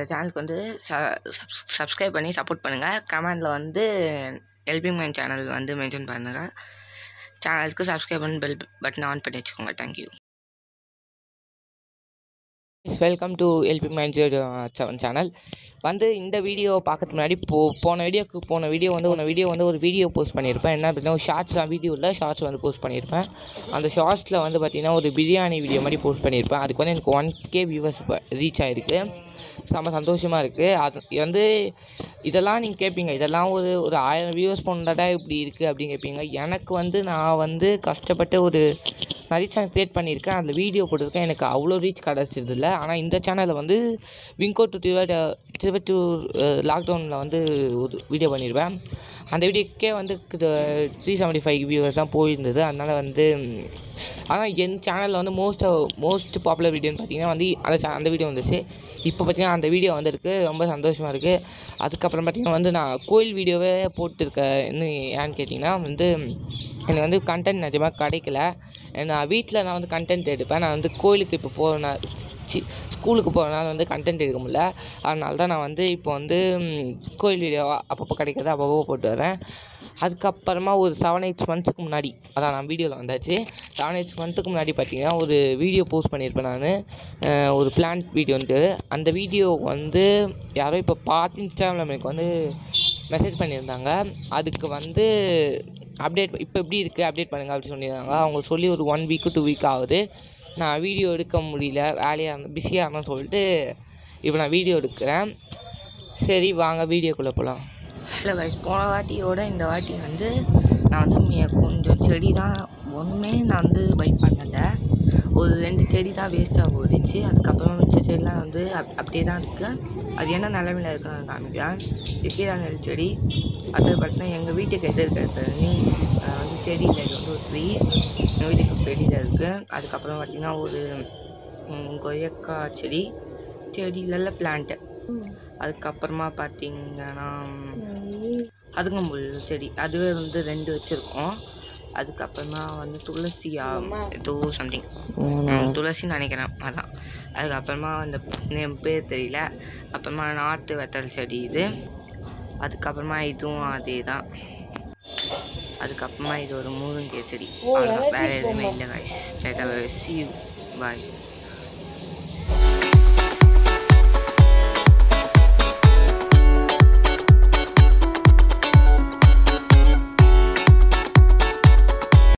சேனலுக்கு வந்து சப்ஸ்கிரைப் பண்ணி சப்போர்ட் பண்ணுங்கள் கமெண்டில் வந்து ஹெல்பிங் மைன் சேனல் வந்து மென்ஷன் பண்ணுங்கள் சேனலுக்கு சப்ஸ்கிரைப் பண்ணி பெல் பட்டன் ஆன் பண்ணி வச்சுக்கோங்க thank you welcome to help mind seven channel வந்து இந்த வீடியோ பார்க்கறதுக்கு முன்னாடி போ போன வீடியோக்கு போன வீடியோ வந்து ஒரு வீடியோ வந்து ஒரு வீடியோ போஸ்ட் பண்ணியிருப்பேன் என்ன அப்படின்னா ஒரு ஷார்ட்ஸ் தான் வீடியோ இல்லை ஷார்ட்ஸ் வந்து போஸ்ட் பண்ணியிருப்பேன் அந்த ஷார்ட்ஸில் வந்து பார்த்தீங்கன்னா ஒரு பிரியாணி வீடியோ மாதிரி போஸ்ட் பண்ணியிருப்பேன் அதுக்கு வந்து எனக்கு ஒன் கே வியூவர்ஸ் ரீச் ஆகிருக்கு செம்ம சந்தோஷமாக இருக்குது அது வந்து இதெல்லாம் நீங்கள் கேட்பீங்க இதெல்லாம் ஒரு ஒரு ஆயிரம் வியூவர்ஸ் போனதா இப்படி இருக்குது அப்படின்னு கேட்பீங்க எனக்கு வந்து நான் வந்து கஷ்டப்பட்டு ஒரு நிறைய சேனல் க்ரியேட் பண்ணியிருக்கேன் அந்த வீடியோ போட்டிருக்கேன் எனக்கு அவ்வளோ ரீச் கிடச்சதில்ல ஆனால் இந்த சேனலில் வந்து விங்கோ டு திருவட்ட திருவட்டூர் லாக்டவுனில் வந்து ஒரு வீடியோ பண்ணியிருப்பேன் அந்த வீடியோக்கே வந்து த்ரீ செவன்ட்டி ஃபைவ் வியூவர்ஸ் தான் போயிருந்தது அதனால் வந்து ஆனால் என் சேனலில் வந்து மோஸ்ட் மோஸ்ட் பாப்புலர் வீடியோன்னு பார்த்தீங்கன்னா வந்து அந்த cha- அந்த வீடியோ வந்துச்சு இப்போ பார்த்தீங்கன்னா அந்த வீடியோ வந்திருக்கு ரொம்ப சந்தோஷமாக இருக்குது அதுக்கப்புறம் பார்த்தீங்கன்னா வந்து நான் கோயில் வீடியோவே போட்டிருக்கேன் இன்னும் ஏன்னு கேட்டிங்கன்னா வந்து எனக்கு வந்து கண்டென்ட் நிஜமாக கிடைக்கல நான் வீட்டில் நான் வந்து கண்டென்ட் எடுப்பேன் நான் வந்து கோயிலுக்கு இப்போ போகிறேன் சி ஸ்கூலுக்கு போகிறனால வந்து கண்டென்ட் எடுக்க முடியல அதனால தான் நான் வந்து இப்போ வந்து ம், கோயில் வீடியோ அப்பப்போ கிடைக்கிறத அப்பப்போ போட்டு வரேன் அதுக்கப்புறமா ஒரு செவன் எயிட் மந்த்ஸுக்கு முன்னாடி அதான் நான் வீடியோவில் வந்தாச்சு செவன் எயிட் மந்த்துக்கு முன்னாடி பார்த்தீங்கன்னா ஒரு வீடியோ போஸ்ட் பண்ணியிருப்பேன் நான் ஒரு பிளான்ட் வீடியோன்ட்டு அந்த வீடியோ வந்து யாரோ இப்போ பார்த்து இன்ஸ்டாகிராம் எனக்கு வந்து மெசேஜ் பண்ணியிருந்தாங்க அதுக்கு வந்து அப்டேட் இப்போ எப்படி இருக்குது அப்டேட் பண்ணுங்க அப்படின்னு சொல்லியிருந்தாங்க அவங்க சொல்லி ஒரு ஒன் வீக்கு டூ வீக் ஆகுது நான் வீடியோ எடுக்க முடியல வேலையாக இருந்தேன் பிஸியாக இருந்தேன்னு சொல்லிட்டு இப்போ நான் வீடியோ எடுக்கிறேன் சரி வாங்க வீடியோக்குள்ளே போகலாம் ஹலோ கைஸ் போன வாட்டியோட இந்த வாட்டி வந்து நான் வந்து மி- கொஞ்சம் செடி தான் ஒன்றுமே நான் வந்து பை பண்ணலை ஒரு ரெண்டு செடி தான் வேஸ்ட்டாக போயிடுச்சு அதுக்கப்புறமா மிச்ச செடிலாம் வந்து அப் அப்படியே தான் இருக்குது அது என்ன நிலமையில இருக்குன்னு நான் காமிக்கிறேன் இக்கீரா நெல் செடி அது பார்த்தீங்கன்னா எங்கள் வீட்டுக்கு எதிர்க்க இருக்கிறது வந்து செடி இல்லை இது வந்து ஒரு ட்ரீ எங்கள் வீட்டுக்கு வெளியில் இருக்குது அதுக்கப்புறம் பார்த்தீங்கன்னா ஒரு ம், கொய்யக்காய் செடி செடியில பிளான்ட்டு அதுக்கப்புறமா பார்த்தீங்கன்னா அதுங்கம்புல் செடி அதுவே வந்து ரெண்டு வச்சுருக்கோம் அதுக்கப்புறமா வந்து துளசியா ஏதோ சம்திங் துளசின்னு நினைக்கிறேன் அதான் அதுக்கப்புறமா அந்த நேம் பேர் தெரியல அப்புறமா நாட்டு வெத்தல் செடி இது அதுக்கப்புறமா இதுவும் அதே தான் அதுக்கப்புறமா இது ஒரு முருங்கை செடி அவ்வளோதான் வேறு எதுவுமே இல்லை guys. Straight away see you. Bye